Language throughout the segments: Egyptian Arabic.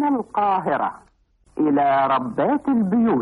القاهرة إلى ربات البيوت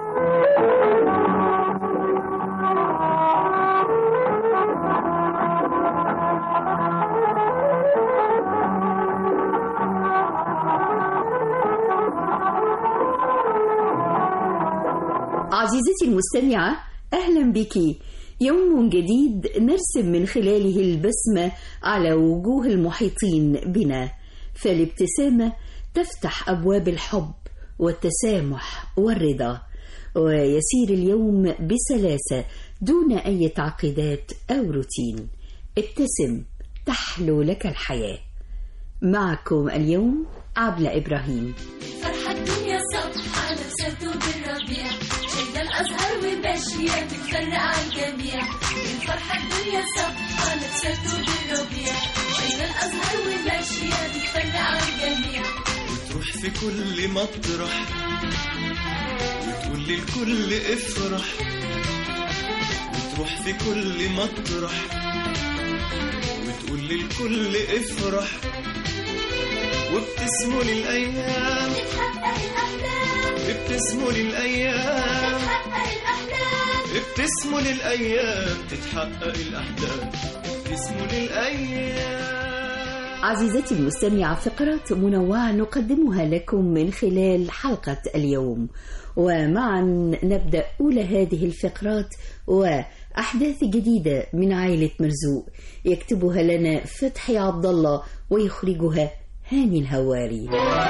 عزيزتي المستمعة أهلا بك يوم جديد نرسم من خلاله البسمة على وجوه المحيطين بنا فالابتسامة تفتح أبواب الحب والتسامح والرضا ويسير اليوم بسلاسة دون أي تعقيدات أو روتين ابتسم تحلو لك الحياة معكم اليوم عبلة إبراهيم فرحة الدنيا صبحة نفسته بالربيع شايلة الأزهر وماشية بتفرق على الجميع الفرحة الدنيا صبحة نفسته بالربيع شايلة الأزهر وماشية بتفرق على الجميع تروح في كل مطرح وتقول للكل افرح وتروح في كل مطرح وتقول للكل افرح وابتسموا للأيام تتحقق الأحلام ابتسموا للأيام تتحقق الأحلام ابتسموا للأيام تتحقق الأحلام ابتسموا للأيام عزيزتي المستمعة فقرات منوعة نقدمها لكم من خلال حلقة اليوم ومعا نبدأ أولى هذه الفقرات وأحداث جديدة من عائلة مرزوق يكتبها لنا فتحي عبد الله ويخرجها هاني الهواري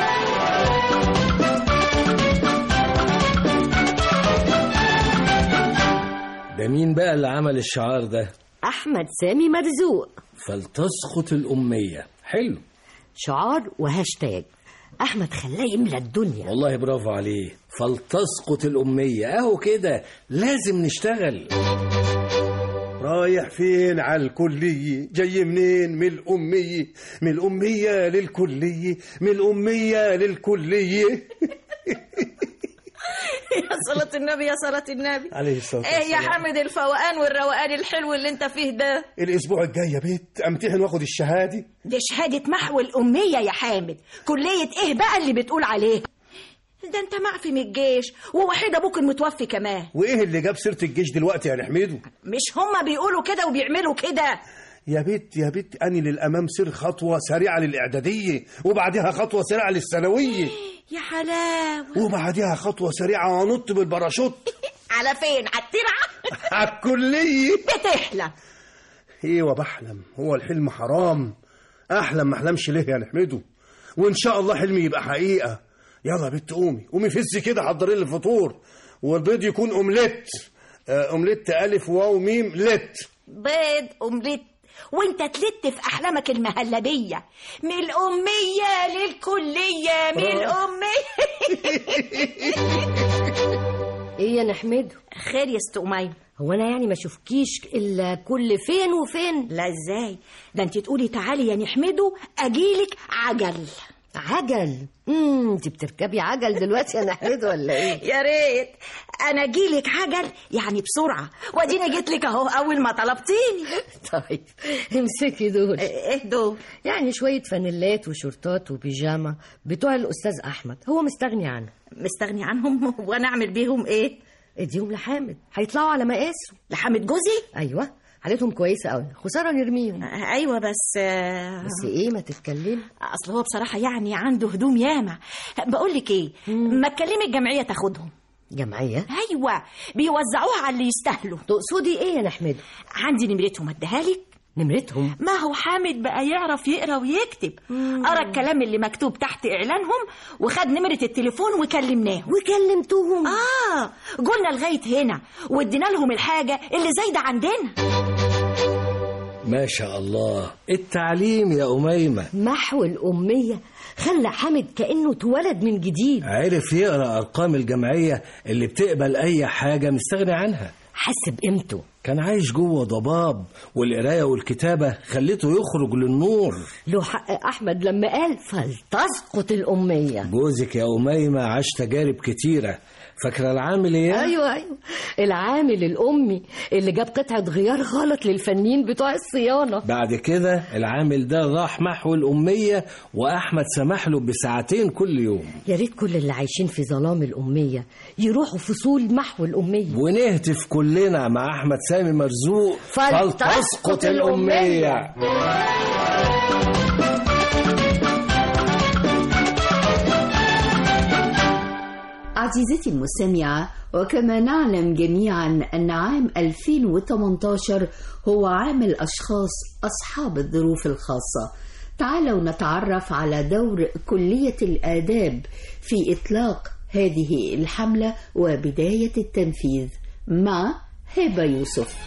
ده مين بقى اللي عمل الشعار ده أحمد سامي مرزوق فلتسقط الأمية حلو شعار وهاشتاج أحمد خلاه يملى الدنيا والله برافو عليه فلتسقط الأمية أهو كده لازم نشتغل رايح فين على الكلية جاي منين من الأمية من الأمية للكلية من الأمية للكلية يا صلاة النبي يا صلاة النبي عليه الصلاة ايه يا والسلام. حامد الفوقان والروقان الحلو اللي انت فيه ده الأسبوع الجاي يا بيت أمتحن وآخد الشهادة دي شهادة محو الأمية يا حامد كلية إيه بقى اللي بتقول عليها ده أنت معفي من الجيش ووحيد أبوك المتوفي كمان وإيه اللي جاب سيرة الجيش دلوقتي يا نحمده مش هما بيقولوا كده وبيعملوا كده يا بيت يا بيت أني للأمام سير خطوة سريعة للإعدادية وبعدها خطوة سريعة للثانوية يا حلاوة وبعدها خطوة سريعة ونط بالباراشوت على فين على الترعة على الكلية بتحلم ايوه بحلم هو الحلم حرام احلم ما احلمش ليه يا نحمده وان شاء الله حلمي يبقى حقيقه يلا يا بنت قومي قومي فزي كده حضري لي الفطور والبيض يكون اومليت آه، اومليت الف واو ميم لت بيض أمليت وانت تلت في أحلامك المهلبية من الأمية للكلية من الأمية إيه يا نحمده خير يا ست أميمة هو أنا يعني ما أشوفكيش إلا كل فين وفين لا ازاي ده انت تقولي تعالي يا نحمده اجيلك عجل عجل امم انت بتركبي عجل دلوقتي يا نحمده ولا ايه يا ريت انا اجيلك عجل يعني بسرعه واديني جيت لك اهو اول ما طلبتيني طيب امسكي دول ايه دول يعني شوية فانيلات وشورتات وبيجامة بتوع الأستاذ أحمد هو مستغني عنها مستغني عنهم وانا اعمل بيهم ايه اديهم لحامد هيطلعوا على مقاسه لحامد جوزي أيوة حالتهم كويسة أوي خسارة نرميهم آه، ايوه بس آه، بس إيه ما تتكلمي اصل هو بصراحه يعني عنده هدوم ياما بقول لك ايه ما تكلمي الجمعيه تاخدهم جمعية ايوه بيوزعوها على اللي يستاهلوا تقصدي إيه يا نحمده عندي نمرتهم اديها لك نمرتهم ما هو حامد بقى يعرف يقرا ويكتب قرا الكلام اللي مكتوب تحت اعلانهم وخد نمره التليفون وكلمناهم وكلمتهم اه قلنا لغايه هنا وادينا لهم الحاجه اللي زايده عندنا ما شاء الله التعليم يا أميمة محو الأمية خلى حامد كأنه اتولد من جديد عرف يقرأ أرقام الجمعية اللي بتقبل أي حاجة مستغني عنها حس بقيمته كان عايش جوه ضباب والقراية والكتابة خليته يخرج للنور له حق أحمد لما قال فلتسقط الأمية جوزك يا أميمة عاش تجارب كتيرة فاكرة العامل ايه؟ أيوة أيوة العامل الأمي اللي جاب قطعة غيار غلط للفنيين بتوع الصيانة بعد كده العامل ده راح محو الأمية وأحمد سمح له بساعتين كل يوم يا ريت كل اللي عايشين في ظلام الأمية يروحوا فصول محو الأمية ونهتف كلنا مع أحمد سامي مرزوق فلتسقط الأمية. عزيزتي المستمعة وكما نعلم جميعا أن عام 2018 هو عام الأشخاص أصحاب الظروف الخاصة تعالوا نتعرف على دور كلية الآداب في إطلاق هذه الحملة وبداية التنفيذ مع هبة يوسف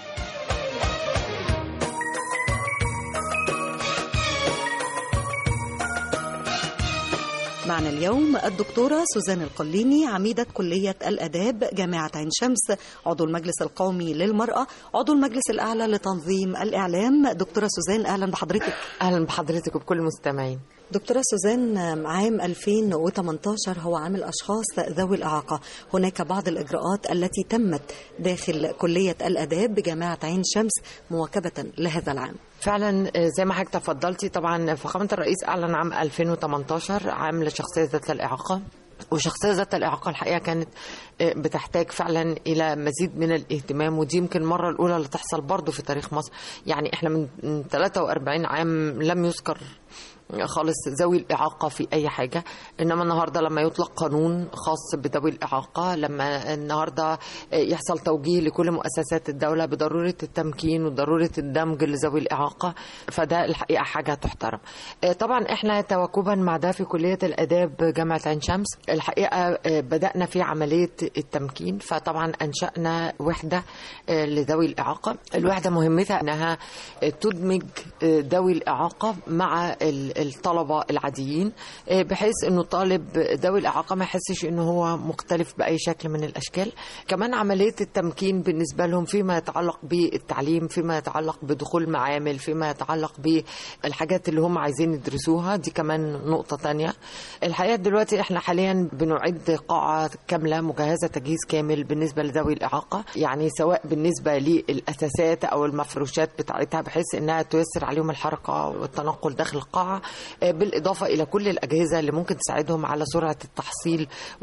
معنا اليوم الدكتورة سوزان القليني عميدة كلية الأداب جامعة عين شمس عضو المجلس القومي للمرأة عضو المجلس الأعلى لتنظيم الإعلام دكتورة سوزان أهلا بحضرتك اهلا بحضرتك وبكل المستمعين دكتورة سوزان عام 2018 هو عام الأشخاص ذوي الإعاقة هناك بعض الإجراءات التي تمت داخل كلية الأداب بجامعة عين شمس مواكبة لهذا العام فعلا آه، زي ما حضرتك تفضلتي طبعا فخامه الرئيس اعلن عام 2018 عام للشخصيه ذات الاعاقه وشخصية ذات الإعاقة الحقيقة كانت آه، بتحتاج فعلا إلى مزيد من الاهتمام ودي يمكن المرة الأولى اللي تحصل برضو في تاريخ مصر يعني إحنا من من 43 عام لم يذكر خالص ذوي الإعاقة في أي حاجة إنما النهاردة لما يطلق قانون خاص بذوي الإعاقة لما النهاردة يحصل توجيه لكل مؤسسات الدولة بضرورة التمكين وضرورة الدمج لذوي الإعاقة فده الحقيقة حاجة تحترم طبعا إحنا تواكبا مع ده في كلية الآداب جامعة عين شمس الحقيقة بدأنا في عملية التمكين فطبعا أنشأنا وحدة لذوي الإعاقة الوحدة مهمتها أنها تدمج ذوي الإعاقة مع ال- الطلبة العاديين آه، بحيث انه طالب ذوي الاعاقه ما يحسش انه هو مختلف باي شكل من الاشكال كمان عمليه التمكين بالنسبه لهم فيما يتعلق بالتعليم فيما يتعلق بدخول معامل فيما يتعلق بالحاجات اللي هم عايزين يدرسوها دي كمان نقطه تانية الحقيقه دلوقتي احنا حاليا بنعد قاعه كامله مجهزه تجهيز كامل بالنسبه لذوي الاعاقه يعني سواء بالنسبه للاساسات او المفروشات بتاعتها بحيث انها تيسر عليهم الحركه والتنقل داخل القاعه آه، بالاضافه الى كل الاجهزه اللي ممكن تساعدهم على سرعه التحصيل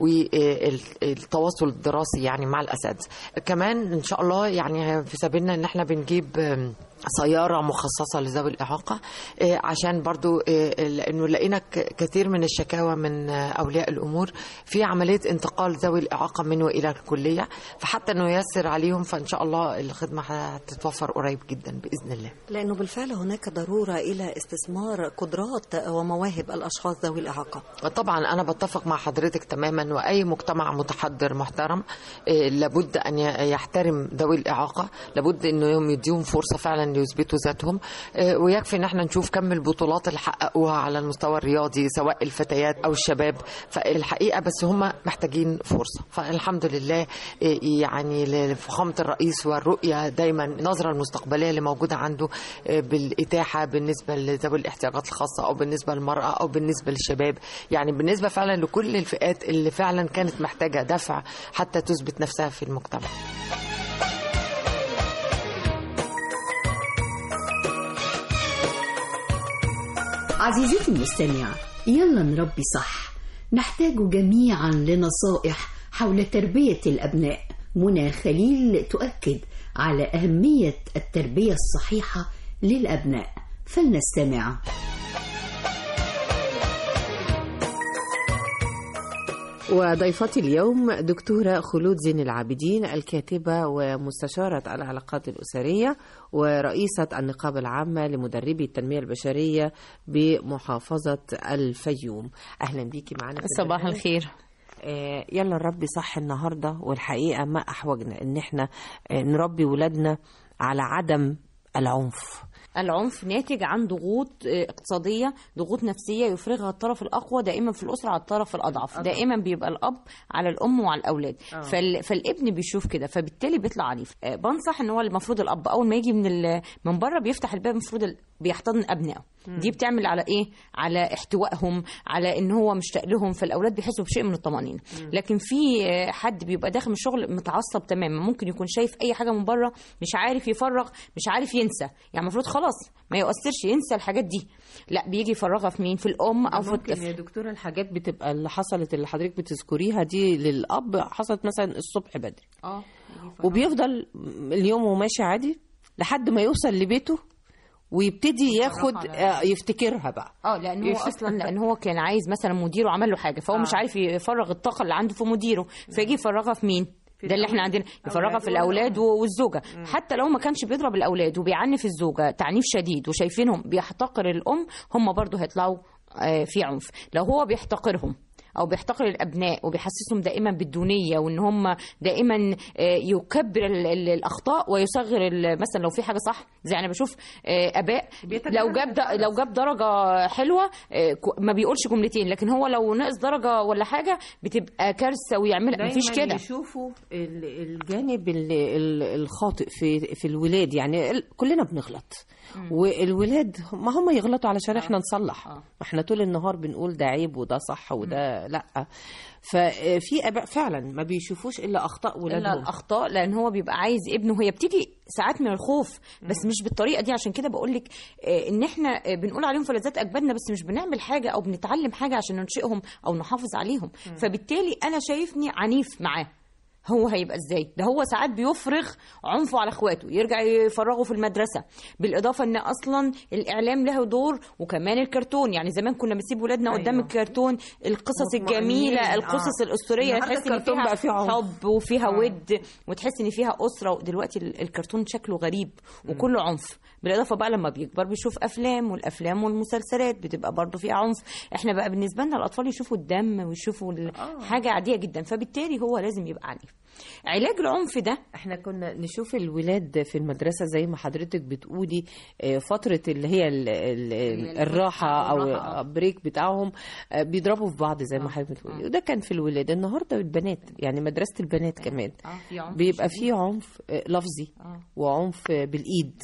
والتواصل الدراسي يعني مع الاساتذه كمان ان شاء الله يعني في سبيلنا ان احنا بنجيب آم، سيارة مخصصة لذوي الإعاقة آه، عشان برضو آه، لأنه لقينا ك- كثير من الشكاوى من آه، أولياء الأمور في عملية انتقال ذوي الإعاقة من وإلى الكلية فحتى أنه ييسر عليهم فإن شاء الله الخدمة هتتوفر قريب جدا بإذن الله لأنه بالفعل هناك ضرورة إلى استثمار قدرات ومواهب الأشخاص ذوي الإعاقة طبعا انا بتفق مع حضرتك تماما واي مجتمع متحضر محترم آه، لابد ان ي- يحترم ذوي الاعاقه لابد انهم يديهم فرصه فعلا ليثبتوا ذاتهم آه، ويكفي ان احنا نشوف كم البطولات اللي حققوها على المستوى الرياضي سواء الفتيات او الشباب فالحقيقه بس هم محتاجين فرصه فالحمد لله آه، يعني لفخامه الرئيس والرؤيه دايما النظره المستقبليه اللي موجوده عنده آه، بالاتاحه بالنسبه لذوي الاحتياجات الخاصه او بالنسبه للمراه او بالنسبه للشباب يعني بالنسبه فعلا لكل الفئات اللي فعلا كانت محتاجه دفع حتى تثبت نفسها في المجتمع عزيزتي المستمعة يلا نربي صح نحتاج جميعا لنصائح حول تربية الأبناء منى خليل تؤكد على أهمية التربية الصحيحة للأبناء فلنستمع وضيفتي اليوم دكتورة خلود زين العابدين الكاتبة ومستشارة العلاقات الأسرية ورئيسة النقابة العامة لمدربي التنمية البشرية بمحافظة الفيوم أهلا بيكي معنا في صباح البرنامج. الخير آه، يلا نربي صح النهاردة والحقيقة ما أحوجنا إن إحنا آه، نربي ولادنا على عدم العنف العنف ناتج عن ضغوط آه، اقتصادية ضغوط نفسية يفرغها الطرف الأقوى دائما في الأسرة على الطرف الأضعف أضعف. دائما بيبقى الأب على الأم وعلى الأولاد آه. فال... فالابن بيشوف كده فبالتالي بيطلع عنيف آه، بنصح ان هو المفروض الأب أول ما يجي من ال... من بره بيفتح الباب المفروض ال... بيحتضن أبنائه مم. دي بتعمل على إيه على احتوائهم على إن هو مشتاق لهم فالأولاد بيحسوا بشيء من الطمأنينة مم. لكن في آه، حد بيبقى داخل من الشغل متعصب تماما ممكن يكون شايف أي حاجة من بره مش عارف يفرغ مش عارف ينسى يعني المفروض خلاص ما يؤثرش ينسى الحاجات دي لا بيجي يفرغها في مين في الام او في ممكن الطفل يا دكتورة الحاجات بتبقى اللي حصلت اللي حضرتك بتذكريها دي للأب حصلت مثلا الصبح بدري اه وبيفضل اليوم وماشي عادي لحد ما يوصل لبيته ويبتدي ياخد على- آه، يفتكرها بقى اه لان هو يفتكر- اصلا لان هو كان عايز مثلا مديره عمل له حاجه فهو آه. مش عارف يفرغ الطاقه اللي عنده في مديره فيجي يفرغها في مين ده اللي احنا عندنا يفرغها في الاولاد و- والزوجه حتى لو ما كانش بيضرب الاولاد وبيعنف الزوجه تعنيف شديد وشايفينهم بيحتقر الام هم برضو هيطلعوا آه، في عنف لو هو بيحتقرهم او بيحتقر الابناء وبيحسسهم دائما بالدونيه وان هم دائما آه، يكبر ال- ال- الاخطاء ويصغر ال- مثلا لو في حاجه صح زي انا بشوف آه، اباء لو جاب د- لو جاب درجه حلوه آه، ك- ما بيقولش جملتين لكن هو لو نقص درجه ولا حاجه بتبقى كارثه ويعمل مفيش دايماً كده يشوفوا ال- الجانب ال- ال- الخاطئ في في الولاد يعني ال- كلنا بنغلط والولاد ما هم يغلطوا علشان احنا نصلح ما احنا طول النهار بنقول ده عيب وده صح وده لا ففي اباء فعلا ما بيشوفوش الا اخطاء الا ولادهم الاخطاء لان هو بيبقى عايز ابنه هي بتيجي ساعات من الخوف بس مش بالطريقه دي عشان كده بقول لك ان احنا آه، بنقول عليهم فلذات اجبادنا بس مش بنعمل حاجه او بنتعلم حاجه عشان ننشئهم او نحافظ عليهم فبالتالي انا شايفني عنيف معاه هو هيبقى ازاي ده هو ساعات بيفرغ عنفه على اخواته يرجع يفرغه في المدرسه بالاضافه ان اصلا الاعلام له دور وكمان الكرتون يعني زمان كنا بنسيب ولادنا أيوة. قدام الكرتون القصص مطمئنين. الجميله آه. القصص الاسطوريه النهاردة تحس ان الكرتون فيها بقى فيه عنف. حب وفيها ود وتحس ان فيها اسره دلوقتي ال- الكرتون شكله غريب وكله عنف بالاضافه بقى لما بيكبر بيشوف افلام والافلام والمسلسلات بتبقى برضه فيها عنف احنا بقى بالنسبه لنا الاطفال يشوفوا الدم ويشوفوا ال- حاجه عاديه جدا فبالتالي هو لازم يبقى عنيف علاج العنف ده احنا كنا نشوف الولاد في المدرسة زي ما حضرتك بتقولي آه، فترة اللي هي ال- ال- الراحة او الراحة، آه. البريك بتاعهم آه، بيضربوا في بعض زي ما حضرتك بتقولي وده كان في الولاد النهاردة البنات يعني مدرسة البنات كمان اه في عنف بيبقى شديد. فيه عنف آه، لفظي آه. وعنف آه، بالايد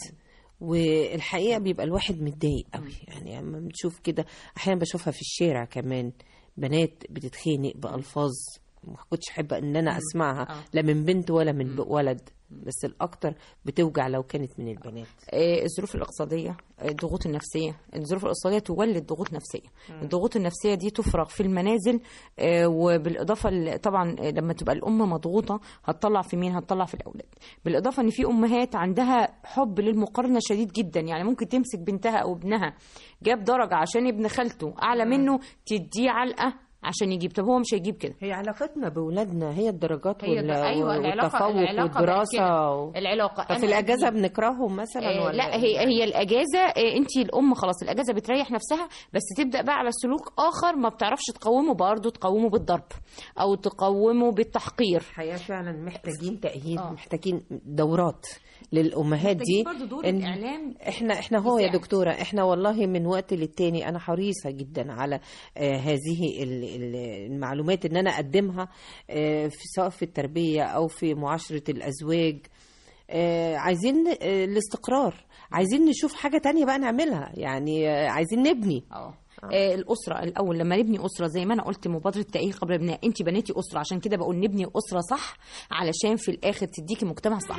والحقيقه بيبقى الواحد متضايق قوي يعني لما بنشوف كده احيانا بشوفها في الشارع كمان بنات بتتخانق بالفاظ ما كنتش احب ان انا اسمعها آه. لا من بنت ولا من ب- ولد بس الاكتر بتوجع لو كانت من البنات آه، الظروف الاقتصاديه آه، الضغوط النفسيه الظروف الاقتصاديه تولد ضغوط نفسيه الضغوط النفسيه دي تفرغ في المنازل آه، وبالاضافه ل- طبعا آه، لما تبقى الام مضغوطه هتطلع في مين هتطلع في الاولاد بالاضافه ان في امهات عندها حب للمقارنه شديد جدا يعني ممكن تمسك بنتها او ابنها جاب درجه عشان ابن خالته اعلى منه تديه علقه عشان يجيب طب هو مش هيجيب كده هي علاقتنا باولادنا هي الدرجات هي وال... أيوة، العلاقة- والتفوق العلاقة بقت والدراسه كده. و... العلاقه ففي أنا الاجازه أبني- بنكرههم مثلا آه، ولا لا هي هي الاجازه آه، انت الام خلاص الاجازه بتريح نفسها بس تبدا بقى على سلوك اخر ما بتعرفش تقومه برضه تقومه بالضرب او تقومه بالتحقير الحقيقه فعلا محتاجين تاهيل محتاجين دورات للامهات دي محتاجين برضو دور إن- الإعلام احنا احنا هو يا يساعد. دكتوره احنا والله من وقت للتاني انا حريصه جدا على آه هذه ال- ال- المعلومات ان انا اقدمها آه في سواء في التربيه او في معاشره الازواج آه عايزين آه الاستقرار عايزين نشوف حاجه تانية بقى نعملها يعني آه عايزين نبني اه آه، الاسره الاول لما نبني اسره زي ما انا قلت مبادره تاهيل قبل البناء انت بنيتي اسره عشان كده بقول نبني اسره صح علشان في الاخر تديكي مجتمع صح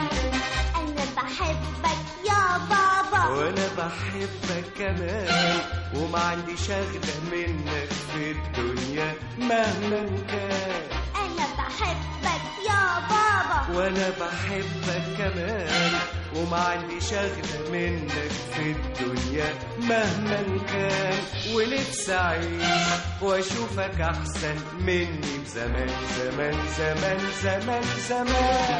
أنا بحبك يا بابا وانا بحبك كمان وما عندي شغلة منك في الدنيا مهما كان أنا بحبك يا بابا وانا بحبك كمان وما عندي شغلة منك في الدنيا مهما كان ونفسي اعيش واشوفك احسن مني بزمان زمان زمان زمان زمان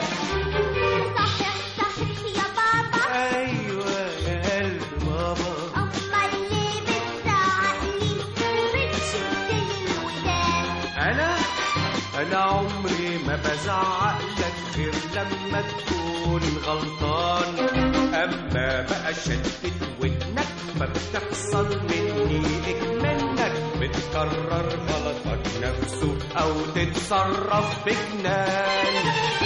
صحيح صحيح يا بابا ايوه يا قلب بابا أمال ليه بتزعقلي وبتشدلي الودان انا انا عمري ما بزعق لك غير لما تكون غلطان اما بقى شدت ودنك ما بتحصل مني منك بتكرر غلطك نفسه او تتصرف بجنان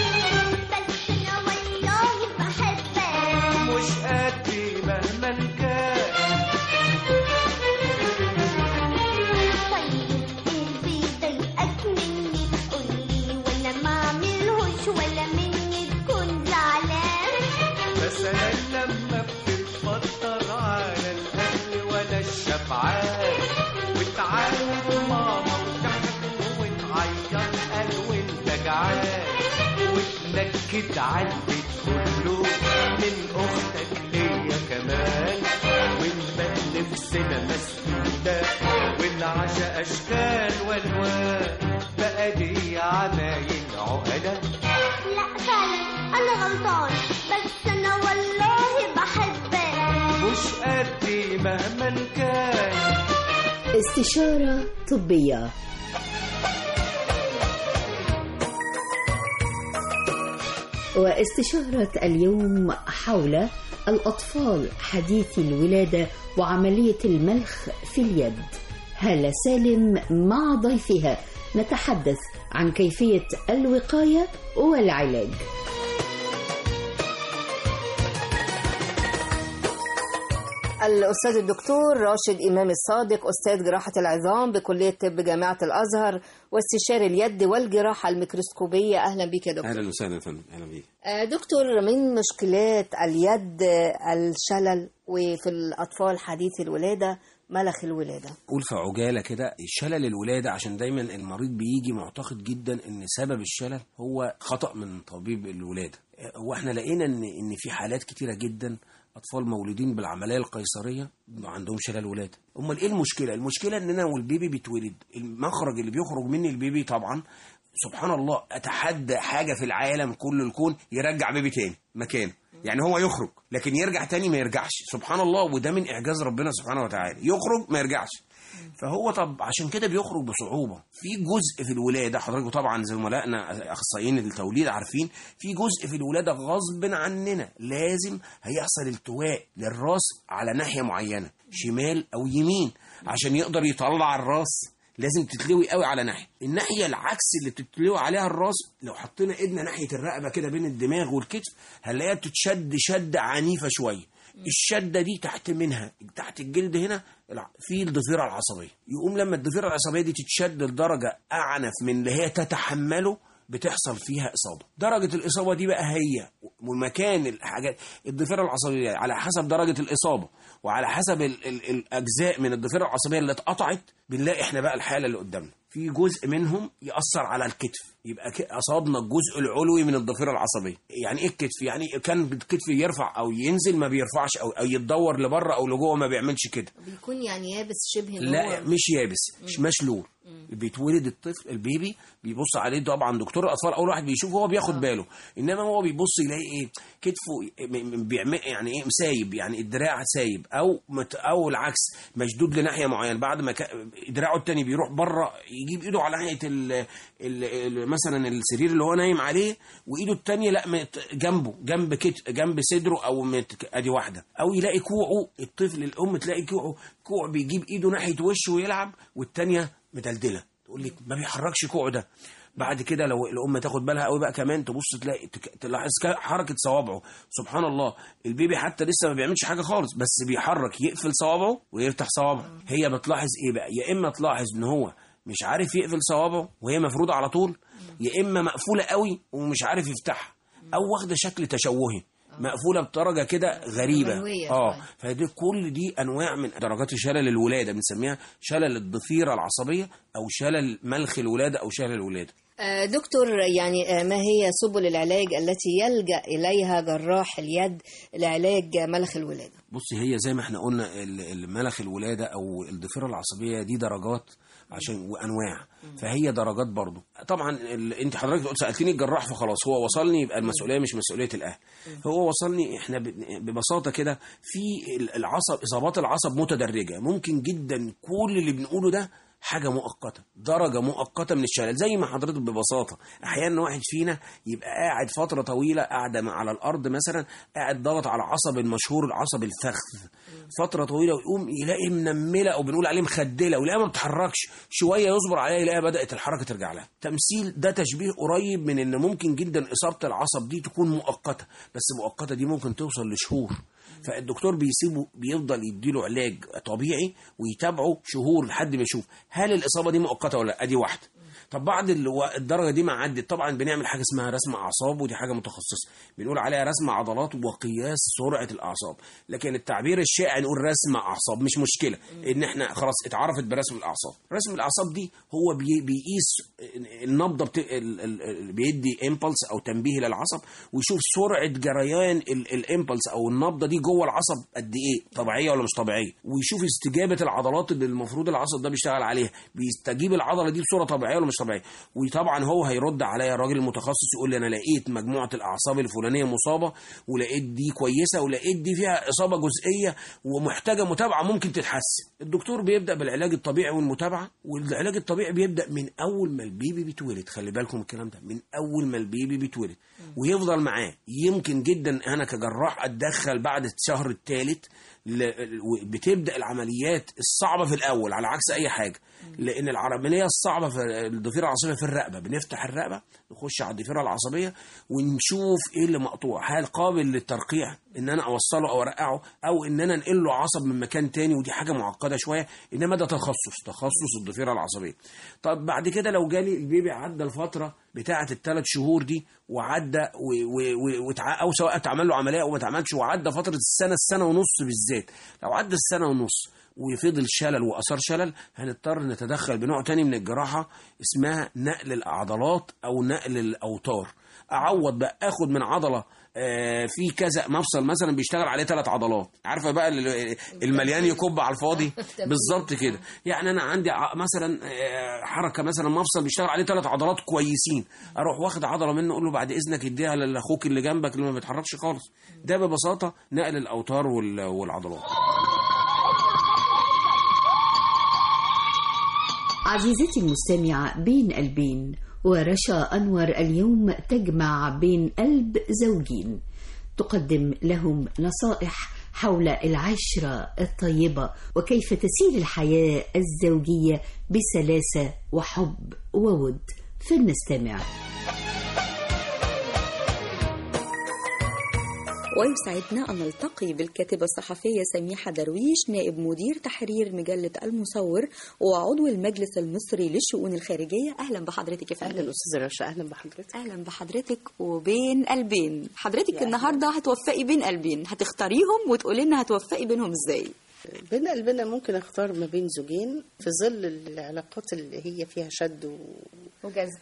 مش قدي مهما كان بس انا لما بتتفطر على الاهل ولا الشبعان وتعاند ماما وتحكي وتعيط قال وانت جعان وتنكد على البيت كله من اختك ليا كمان ونبات نفسنا مسدودة والعشا اشكال والوان بقى دي عمايل عقدة لا فعلا انا غلطان بس انا والله بحبك مش قدي مهما كان استشارة طبية واستشارة اليوم حول الأطفال حديثي الولادة وعملية الملخ في اليد هالة سالم مع ضيفها نتحدث عن كيفية الوقاية والعلاج الأستاذ الدكتور راشد إمام الصادق أستاذ جراحة العظام بكلية طب جامعة الأزهر واستشاري اليد والجراحة الميكروسكوبية أهلا بك يا دكتور اهلا وسهلا يا فندم اهلا بيك آه، دكتور من مشكلات اليد آه، الشلل وفي الأطفال حديثي الولادة ملخ الولادة قول في عجاله كده شلل الولاده عشان دايما المريض بيجي معتقد جدا ان سبب الشلل هو خطا من طبيب الولاده واحنا لقينا ان ان في حالات كتيره جدا اطفال مولودين بالعمليه القيصريه عندهم شلل ولاده امال ايه المشكله المشكله ان انا والبيبي بيتولد المخرج اللي بيخرج مني البيبي طبعا سبحان الله اتحدى حاجه في العالم كل الكون يرجع بيبي تاني مكانه يعني هو يخرج لكن يرجع تاني ما يرجعش سبحان الله وده من اعجاز ربنا سبحانه وتعالى يخرج ما يرجعش فهو طب عشان كده بيخرج بصعوبه في جزء في الولاده حضراتكم طبعا زملائنا اخصائيين التوليد عارفين في جزء في الولاده غصب عننا لازم هيحصل التواء للراس على ناحيه معينه شمال او يمين عشان يقدر يطلع الراس لازم تتلوي قوي على ناحيه الناحيه العكس اللي بتتلوي عليها الراس لو حطينا ايدنا ناحيه الرقبه كده بين الدماغ والكتف هنلاقيها بتتشد شده عنيفه شويه الشده دي تحت منها تحت الجلد هنا الع- في الضفيره العصبيه يقوم لما الضفيره العصبيه دي تتشد لدرجه اعنف من اللي هي تتحمله بتحصل فيها اصابه درجه الاصابه دي بقى هي ومكان الحاجات الضفيره العصبيه على حسب درجه الاصابه وعلى حسب ال ال الاجزاء من الضفيره العصبيه اللي اتقطعت بنلاقي احنا بقى الحاله اللي قدامنا في جزء منهم ياثر على الكتف يبقى ك- اصابنا الجزء العلوي من الضفيره العصبيه يعني ايه الكتف يعني كان الكتف يرفع او ينزل ما بيرفعش او او يتدور لبره او لجوه ما بيعملش كده بيكون يعني يابس شبه إن لا هو- مش يابس مش مشلول بيتولد الطفل البيبي بيبص عليه طبعا دكتور الاطفال اول واحد بيشوف هو بياخد باله انما هو بيبص يلاقي ايه كتفه م- م- بيعمل يعني ايه مسايب يعني الدراع سايب او مت او العكس مشدود لناحيه معينه بعد ما كا- دراعه التاني بيروح بره يجيب ايده على ناحيه ال ال ال مثلا السرير اللي هو نايم عليه وايده التانيه لا مت- جنبه جنب كت جنب صدره او مت ادي واحده او يلاقي كوعه الطفل الام تلاقي كوعه كوع بيجيب ايده ناحيه وشه ويلعب والتانيه مدلدله تقول لك ما بيحركش كوعه ده بعد كده لو الام تاخد بالها قوي بقى كمان تبص تلاقي تك- تلاحظ كا- حركه صوابعه سبحان الله البيبي حتى لسه ما بيعملش حاجه خالص بس بيحرك يقفل صوابعه ويفتح صوابعه هي بتلاحظ ايه بقى يا اما تلاحظ ان هو مش عارف يقفل صوابعه وهي مفروضه على طول يا اما مقفوله قوي ومش عارف يفتحها او واخده شكل تشوهي مقفوله بدرجه كده غريبه منوية اه شوية. فدي كل دي انواع من درجات شلل الولاده بنسميها شلل الضفيره العصبيه او شلل ملخ الولاده او شلل الولاده آه، دكتور يعني آه، ما هي سبل العلاج التي يلجأ إليها جراح اليد لعلاج ملخ الولادة بصي هي زي ما احنا قلنا ال- الملخ الولاده او الضفيره العصبيه دي درجات عشان وانواع فهي درجات برضو طبعا ال... انت حضرتك قلت سالتني الجراح فخلاص هو وصلني يبقى المسؤوليه مش مسؤوليه الاهل هو وصلني احنا ب... ببساطه كده في ال- العصب اصابات العصب متدرجه ممكن جدا كل اللي بنقوله ده حاجه مؤقته درجه مؤقته من الشلل زي ما حضرتك ببساطه احيانا واحد فينا يبقى قاعد فتره طويله قاعده مع- على الارض مثلا قاعد ضغط على عصب المشهور العصب الفخذ فتره طويله ويقوم يلاقي منمله او بنقول عليه مخدله ويلاقيها ما بتتحركش شويه يصبر عليها يلاقيها بدات الحركه ترجع لها تمثيل ده تشبيه قريب من ان ممكن جدا اصابه العصب دي تكون مؤقته بس مؤقته دي ممكن توصل لشهور فالدكتور بيسيبه بيفضل يديله علاج طبيعي ويتابعه شهور لحد ما يشوف هل الاصابه دي مؤقته ولا لا ادي واحده طب بعد الو- الدرجه دي ما عدت طبعا بنعمل حاجه اسمها رسم اعصاب ودي حاجه متخصصه بنقول عليها رسم عضلات وقياس سرعه الاعصاب لكن التعبير الشائع نقول رسم اعصاب مش مشكله ان احنا خلاص اتعرفت برسم الاعصاب رسم الاعصاب دي هو بي بيقيس النبضه بت... ال... ال... ال- بيدي امبلس او تنبيه للعصب ويشوف سرعه جريان الامبلس او النبضه دي جوه العصب قد ايه طبيعيه ولا مش طبيعيه ويشوف استجابه العضلات اللي المفروض العصب ده بيشتغل عليها بيستجيب العضله دي بصوره طبيعيه ولا مش طبيعيه وطبعا هو هيرد عليا الراجل المتخصص يقول لي انا لقيت مجموعه الاعصاب الفلانيه مصابه ولقيت دي كويسه ولقيت دي فيها اصابه جزئيه ومحتاجه متابعه ممكن تتحسن الدكتور بيبدا بالعلاج الطبيعي والمتابعه والعلاج الطبيعي بيبدا من اول ما البيبي بيتولد خلي بالكم من الكلام ده من اول ما البيبي بيتولد ويفضل معاه يمكن جدا انا كجراح اتدخل بعد الشهر الثالث بتبدا العمليات الصعبه في الاول على عكس اي حاجه لان العمليه الصعبه في الضفيره العصبيه في الرقبه بنفتح الرقبه نخش على الضفيره العصبيه ونشوف ايه اللي مقطوع هل قابل للترقيع ان انا اوصله او ارقعه او ان انا انقل له عصب من مكان تاني ودي حاجه معقده شويه انما ده تخصص تخصص الضفيره العصبيه طب بعد كده لو جالي البيبي عدى الفتره بتاعه الثلاث شهور دي وعدى و و و وتع... او سواء اتعمل له عمليه او ما اتعملش وعدى فتره السنه السنه ونص بالذات لو عدى السنه ونص وفضل شلل واثار شلل هنضطر نتدخل بنوع تاني من الجراحه اسمها نقل العضلات او نقل الاوتار اعوض بقى اخد من عضله آه، في كذا مفصل مثلا بيشتغل عليه ثلاث عضلات عارفه بقى ال- المليان يكب على الفاضي بالظبط كده يعني انا عندي ع- مثلا آه، حركه مثلا مفصل بيشتغل عليه ثلاث عضلات كويسين اروح واخد عضله منه اقول له بعد اذنك اديها لاخوك اللي جنبك اللي ما بيتحركش خالص ده ببساطه نقل الاوتار وال- والعضلات عزيزتي المستمعة بين قلبين ورشا أنور اليوم تجمع بين قلب زوجين تقدم لهم نصائح حول العشرة الطيبة وكيف تسير الحياة الزوجية بسلاسة وحب وود فلنستمع ويسعدنا أن نلتقي بالكاتبة الصحفية سميحة درويش نائب مدير تحرير مجلة المصور وعضو المجلس المصري للشؤون الخارجية أهلا بحضرتك يا فندم اهلا استاذه رشا اهلا بحضرتك أهلا بحضرتك وبين قلبين حضرتك النهاردة هتوفقي بين قلبين هتختاريهم وتقولي لنا هتوفقي بينهم ازاي بين قلبنا ممكن اختار ما بين زوجين في ظل العلاقات اللي هي فيها شد و... وجذب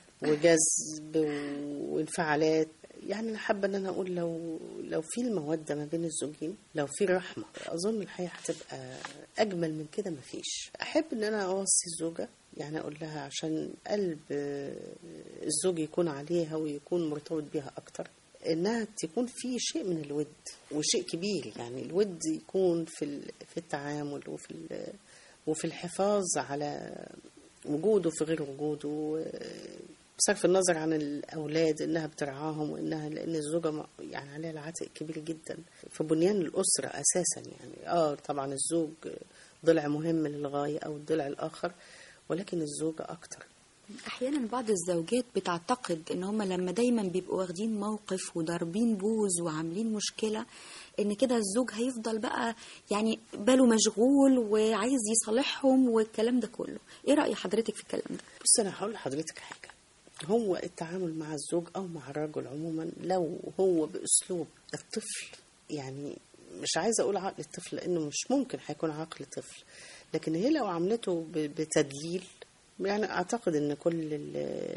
وجذب وانفعالات يعني انا حابه ان انا اقول لو لو في الموده ما بين الزوجين لو في رحمه اظن الحياه هتبقى اجمل من كده مفيش احب ان انا اوصي الزوجه يعني اقول لها عشان قلب آه، الزوج يكون عليها ويكون مرتبط بيها اكتر انها تكون في شيء من الود وشيء كبير يعني الود يكون في ال- في التعامل وفي ال- وفي الحفاظ على وجوده في غير وجوده بصرف النظر عن الأولاد إنها بترعاهم وإنها لأن الزوجة م- يعني عليها العاتق كبير جدا في بنيان الأسرة أساسا يعني آه طبعا الزوج ضلع مهم للغاية أو الضلع الآخر ولكن الزوجة أكتر احيانا بعض الزوجات بتعتقد ان هم لما دايما بيبقوا واخدين موقف وضاربين بوز وعاملين مشكله ان كده الزوج هيفضل بقى يعني باله مشغول وعايز يصالحهم والكلام ده كله ايه راي حضرتك في الكلام ده بص أنا هقول لحضرتك حاجة هو التعامل مع الزوج أو مع الرجل عموما لو هو بأسلوب الطفل يعني مش عايزة أقول عقل الطفل لأنه مش ممكن هيكون عقل طفل لكن هي لو عملته ب- بتدليل يعني أعتقد إن كل ال-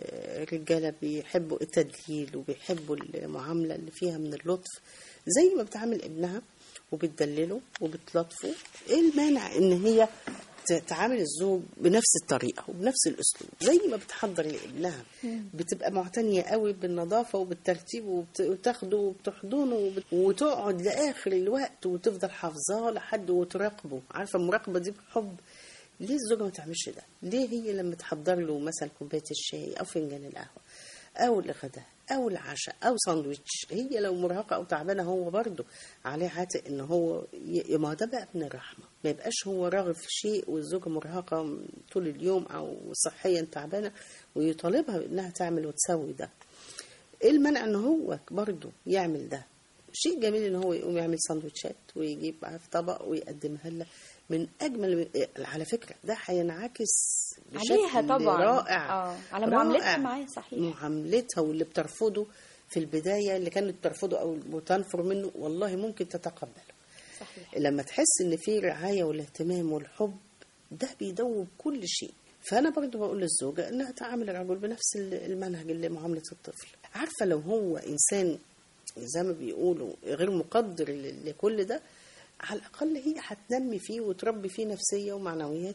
الرجالة بيحبوا التدليل وبيحبوا المعاملة اللي فيها من اللطف زي ما بتعامل ابنها وبتدلله وبتلطفه ايه المانع ان هي ت- تعامل الزوج بنفس الطريقه وبنفس الاسلوب زي ما بتحضر لابنها بتبقى معتنيه قوي بالنظافه وبالترتيب وبت- وبتاخده وبتحضنه وبت- وتقعد لاخر الوقت وتفضل حافظاه لحد وتراقبه عارفه المراقبه دي بحب ليه الزوجه ما تعملش ده ليه هي لما تحضر له مثلا كوبايه الشاي او فنجان القهوه او الغداء او العشاء او ساندويتش هي لو مرهقه او تعبانه هو برضه عليه عاتق ان هو ي... ما ده بقى من الرحمه ما يبقاش هو راغب في شيء والزوجه مرهقه طول اليوم او صحيا تعبانه ويطالبها بانها تعمل وتسوي ده ايه المنع ان هو برضه يعمل ده شيء جميل ان هو يقوم يعمل ساندوتشات ويجيب معاه في طبق ويقدمها لها من اجمل على فكره ده هينعكس بشكل عليها طبعا رائع اه على معاملتها رائع. معاه صحيح معاملتها واللي بترفضه في البدايه اللي كانت بترفضه او بتنفر منه والله ممكن تتقبله صحيح لما تحس ان في رعايه والاهتمام والحب ده بيدوب كل شيء فانا برضو بقول للزوجه انها تعامل الرجل بنفس المنهج اللي معامله الطفل عارفه لو هو انسان زي ما بيقولوا غير مقدر ل- لكل ده على الاقل هي هتنمي فيه وتربي فيه نفسيه ومعنويات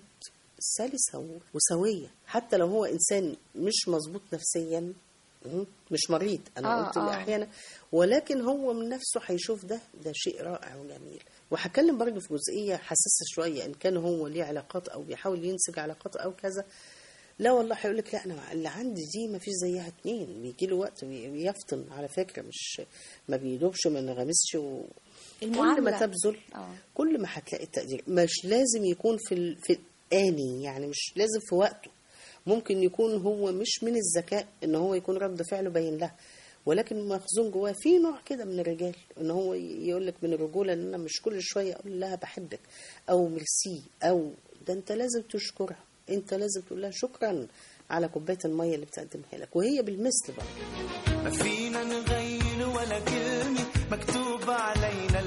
سلسه و- وسويه حتى لو هو انسان مش مظبوط نفسيا م- مش مريض انا آه، قلت آه. احيانا ولكن هو من نفسه هيشوف ده ده شيء رائع وجميل وهتكلم برضه في جزئيه حساسه شويه ان كان هو ليه علاقات او بيحاول ينسج علاقات او كذا لا والله هيقول لك لا انا اللي عندي دي ما فيش زيها اتنين بيجي له وقت بي- بيفطن على فكره مش ما بيدوبش ما ينغمسش و... كل ما المعاملة. تبذل اه كل ما هتلاقي التقدير مش لازم يكون في ال... في الآني يعني مش لازم في وقته ممكن يكون هو مش من الذكاء ان هو يكون رد فعله باين لها ولكن مخزون جواه في نوع كده من الرجال ان هو يقول لك من الرجوله ان انا مش كل شويه اقول لها بحبك او ميرسي او ده انت لازم تشكرها انت لازم تقول لها شكرا على كوبايه الميه اللي بتقدمها لك وهي بالمثل برضه ما فينا نغير ولا كلمة مكتوب علينا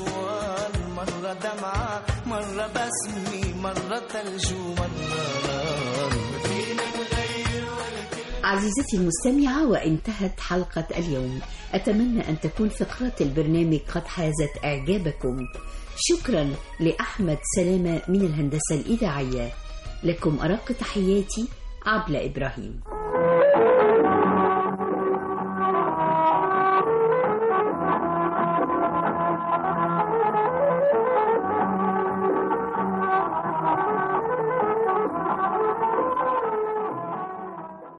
المشوار مرة دمعة مرة بسمي مرة تلج ومرة نار ما فينا نغير ولا عزيزتي المستمعة وانتهت حلقة اليوم أتمنى أن تكون فقرة البرنامج قد حازت إعجابكم شكرا لأحمد سلامة من الهندسة الإذاعية لكم أرق تحياتي عبلة إبراهيم